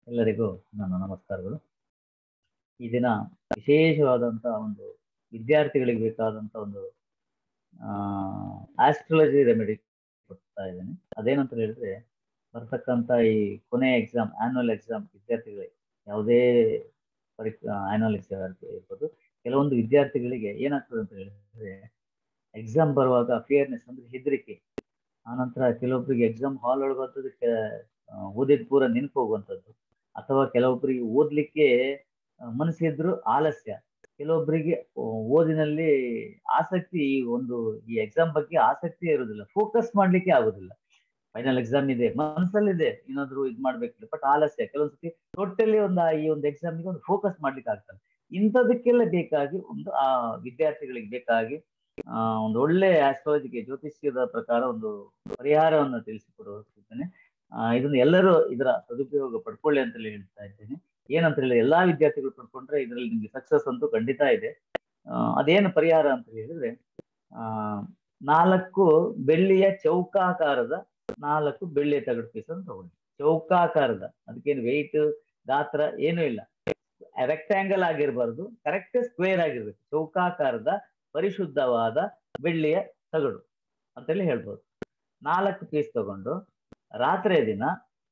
ಎಲ್ಲರಿಗೂ ನನ್ನ ನಮಸ್ಕಾರಗಳು ಈ ದಿನ ವಿಶೇಷವಾದಂತ ಒಂದು ವಿದ್ಯಾರ್ಥಿಗಳಿಗೆ ಬೇಕಾದಂತ ಒಂದು ಆಸ್ಟ್ರಾಲಜಿ ರೆಮಿಡಿ ಕೊಡ್ತಾ ಇದ್ದೇನೆ ಅದೇನಂತ ಹೇಳಿದ್ರೆ ಬರ್ತಕ್ಕಂಥ ಈ ಕೊನೆಯ ಎಕ್ಸಾಮ್ ಆನ್ಯುವಲ್ ಎಕ್ಸಾಮ್ ವಿದ್ಯಾರ್ಥಿಗಳಿಗೆ ಯಾವುದೇ ಪರೀಕ್ಷಾ ಆನ್ಯುವಲ್ ಎಕ್ಸಾಮ್ ಇರ್ಬೋದು ಕೆಲವೊಂದು ವಿದ್ಯಾರ್ಥಿಗಳಿಗೆ ಏನಾಗ್ತದೆ ಅಂತ ಹೇಳಿದ್ರೆ ಎಕ್ಸಾಮ್ ಬರುವಾಗ ಫಿಯರ್ನೆಸ್ ಅಂದ್ರೆ ಹೆದರಿಕೆ ಆನಂತರ ಕೆಲವೊಬ್ಬರಿಗೆ ಎಕ್ಸಾಮ್ ಹಾಲ್ ಒಳಗಂತದ್ದು ಓದಿದ ಪೂರ ನೆನಪು ಹೋಗುವಂಥದ್ದು ಅಥವಾ ಕೆಲವೊಬ್ಬರಿಗೆ ಓದ್ಲಿಕ್ಕೆ ಮನಸ್ಸಿದ್ರು ಆಲಸ್ಯ ಕೆಲವೊಬ್ಬರಿಗೆ ಓದಿನಲ್ಲಿ ಆಸಕ್ತಿ ಈ ಒಂದು ಈ ಎಕ್ಸಾಮ್ ಬಗ್ಗೆ ಆಸಕ್ತಿ ಇರುವುದಿಲ್ಲ ಫೋಕಸ್ ಮಾಡ್ಲಿಕ್ಕೆ ಆಗುದಿಲ್ಲ ಫೈನಲ್ ಎಕ್ಸಾಮ್ ಇದೆ ಮನಸ್ಸಲ್ಲಿದೆ ಏನಾದ್ರು ಇದು ಮಾಡ್ಬೇಕು ಬಟ್ ಆಲಸ್ಯ ಕೆಲವೊಂದ್ಸತಿ ಟೋಟಲಿ ಒಂದು ಈ ಒಂದು ಎಕ್ಸಾಮ್ಗೆ ಒಂದು ಫೋಕಸ್ ಮಾಡ್ಲಿಕ್ಕೆ ಆಗ್ತದೆ ಇಂಥದಕ್ಕೆಲ್ಲ ಬೇಕಾಗಿ ಒಂದು ಆ ವಿದ್ಯಾರ್ಥಿಗಳಿಗೆ ಬೇಕಾಗಿ ಆ ಒಂದು ಒಳ್ಳೆ ಆಸ್ಟ್ರಾಲಜಿಗೆ ಜ್ಯೋತಿಷ್ಯದ ಪ್ರಕಾರ ಒಂದು ಪರಿಹಾರವನ್ನು ತಿಳಿಸಿಕೊಡುತ್ತಿದ್ದೇನೆ ಆ ಇದನ್ನು ಎಲ್ಲರೂ ಇದರ ಸದುಪಯೋಗ ಪಡ್ಕೊಳ್ಳಿ ಅಂತೇಳಿ ಹೇಳ್ತಾ ಇದ್ದೇನೆ ಏನಂತ ಹೇಳಿ ಎಲ್ಲಾ ವಿದ್ಯಾರ್ಥಿಗಳು ಪಡ್ಕೊಂಡ್ರೆ ಇದರಲ್ಲಿ ನಿಮ್ಗೆ ಸಕ್ಸಸ್ ಅಂತೂ ಖಂಡಿತ ಇದೆ ಅದೇನು ಪರಿಹಾರ ಅಂತ ಹೇಳಿದ್ರೆ ಆ ನಾಲ್ಕು ಬೆಳ್ಳಿಯ ಚೌಕಾಕಾರದ ನಾಲ್ಕು ಬೆಳ್ಳಿಯ ತಗಡು ಪೀಸ್ ಅಂತ ತಗೊಂಡು ಚೌಕಾಕಾರದ ಅದಕ್ಕೇನು ವೆಯ್ಟ್ ಗಾತ್ರ ಏನೂ ಇಲ್ಲ ರೆಕ್ಟ್ಯಾಂಗಲ್ ಆಗಿರ್ಬಾರ್ದು ಕರೆಕ್ಟ್ ಸ್ಕ್ವೇರ್ ಆಗಿರ್ಬೇಕು ಚೌಕಾಕಾರದ ಪರಿಶುದ್ಧವಾದ ಬೆಳ್ಳಿಯ ತಗಡು ಅಂತೇಳಿ ಹೇಳ್ಬೋದು ನಾಲ್ಕು ಪೀಸ್ ತಗೊಂಡು ರಾತ್ರಿಯ ದಿನ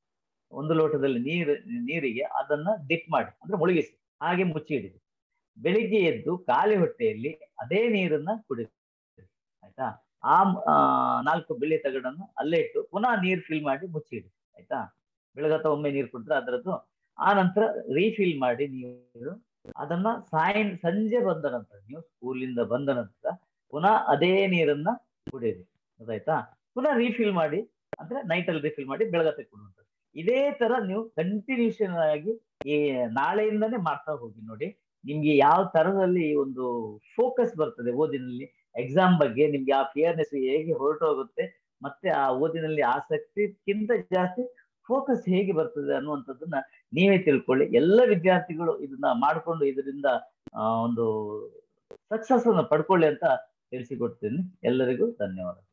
ಒಂದು ಲೋಟದಲ್ಲಿ ನೀರು ನೀರಿಗೆ ಅದನ್ನ ಡಿಪ್ ಮಾಡಿ ಅಂದ್ರೆ ಮುಳುಗಿಸಿ ಹಾಗೆ ಮುಚ್ಚಿ ಇಡಿರಿ ಬೆಳಿಗ್ಗೆ ಎದ್ದು ಖಾಲಿ ಹೊಟ್ಟೆಯಲ್ಲಿ ಅದೇ ನೀರನ್ನ ಕುಡಿಸಿ ಆಯ್ತಾ ಆ ನಾಲ್ಕು ಬೆಳ್ಳಿ ತಗಡನ್ನು ಅಲ್ಲೇ ಇಟ್ಟು ಪುನಃ ನೀರು ಫಿಲ್ ಮಾಡಿ ಮುಚ್ಚಿ ಇಡಿ ಆಯ್ತಾ ಬೆಳಗತ್ತ ಒಮ್ಮೆ ನೀರು ಕುಡಿದ್ರೆ ಅದರದ್ದು ಆ ನಂತರ ರೀಫಿಲ್ ಮಾಡಿ ನೀರು ಅದನ್ನ ಸಾಯಂ ಸಂಜೆ ಬಂದ ನಂತರ ನೀವು ಸ್ಕೂಲಿಂದ ಬಂದ ನಂತರ ಪುನಃ ಅದೇ ನೀರನ್ನ ಕುಡಿಯಿರಿ ಗೊತ್ತಾಯ್ತಾ ಪುನಃ ರೀಫಿಲ್ ಮಾಡಿ ಅಂದ್ರೆ ನೈಟ್ ಅಲ್ಲಿ ರಿಫಿಲ್ ಮಾಡಿ ಬೆಳಗತ್ತೆ ಕೊಡುವಂಥದ್ದು ಇದೇ ತರ ನೀವು ಕಂಟಿನ್ಯೂಷನ್ ಆಗಿ ಈ ನಾಳೆಯಿಂದಾನೇ ಮಾಡ್ತಾ ಹೋಗಿ ನೋಡಿ ನಿಮ್ಗೆ ಯಾವ ತರದಲ್ಲಿ ಒಂದು ಫೋಕಸ್ ಬರ್ತದೆ ಓದಿನಲ್ಲಿ ಎಕ್ಸಾಮ್ ಬಗ್ಗೆ ನಿಮ್ಗೆ ಆ ಫಿಯರ್ನೆಸ್ ಹೇಗೆ ಹೊರಟೋಗುತ್ತೆ ಮತ್ತೆ ಆ ಓದಿನಲ್ಲಿ ಆಸಕ್ತಿಕ್ಕಿಂತ ಜಾಸ್ತಿ ಫೋಕಸ್ ಹೇಗೆ ಬರ್ತದೆ ಅನ್ನುವಂಥದ್ದನ್ನ ನೀವೇ ತಿಳ್ಕೊಳ್ಳಿ ಎಲ್ಲ ವಿದ್ಯಾರ್ಥಿಗಳು ಇದನ್ನ ಮಾಡಿಕೊಂಡು ಇದರಿಂದ ಒಂದು ಸಕ್ಸಸ್ ಅನ್ನು ಪಡ್ಕೊಳ್ಳಿ ಅಂತ ತಿಳಿಸಿಕೊಡ್ತೀನಿ ಎಲ್ಲರಿಗೂ ಧನ್ಯವಾದ